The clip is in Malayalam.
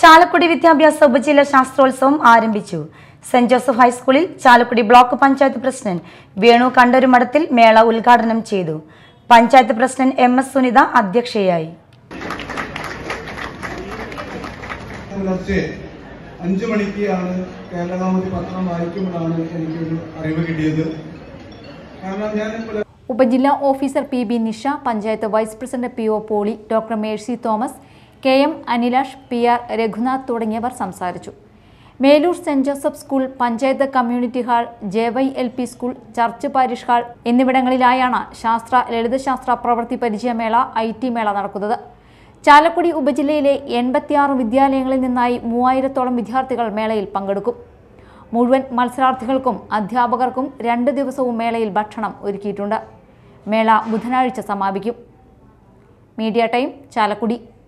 ചാലക്കുടി വിദ്യാഭ്യാസ ഉപജില്ല ശാസ്ത്രോത്സവം ആരംഭിച്ചു സെന്റ് ജോസഫ് ഹൈസ്കൂളിൽ ചാലക്കുടി ബ്ലോക്ക് പഞ്ചായത്ത് പ്രസിഡന്റ് വേണു കണ്ടൊരുമഠത്തിൽ മേള ഉദ്ഘാടനം ചെയ്തു panchayat president M S Sunitha അധ്യക്ഷയായി പുലർച്ചെ അഞ്ചു മണിക്ക് ആണ് കേരളകൗമുദി പത്രം വായിക്കുമ്പോഴാണ് എനിക്കൊരു അറിവ് കിട്ടിയത് കാരണം ഞാൻ പുലർ- ഉപജില്ലാ officer P B Nisha panchayat vice president P O Poly doctor Mercy Thomas K M Anilash P R Raghunath തുടങ്ങിയവർ സംസാരിച്ചു Meloor Saint Joseph school panchayat community hall J Y L P school church parish hall എന്നിവിടങ്ങളിലായാണ് ശാസ്ത്ര ലളിതശാസ്ത്ര പ്രവൃത്തി പരിചയമേള ഐ ടി മേള നടക്കുന്നത് ചാലക്കുടി ഉപജില്ലയിലെ എൺപത്തിയാറ് വിദ്യാലയങ്ങളിൽ നിന്നായി മൂവായിരത്തോളം വിദ്യാർത്ഥികൾ മേളയിൽ പങ്കെടുക്കും മുഴുവൻ മത്സരാർത്ഥികൾക്കും അധ്യാപകർക്കും രണ്ട് ദിവസവും മേളയിൽ ഭക്ഷണം ഒരുക്കിയിട്ടുണ്ട് മേള ബുധനാഴ്ച സമാപിക്കും മീഡിയ ടൈം ചാലക്കുടി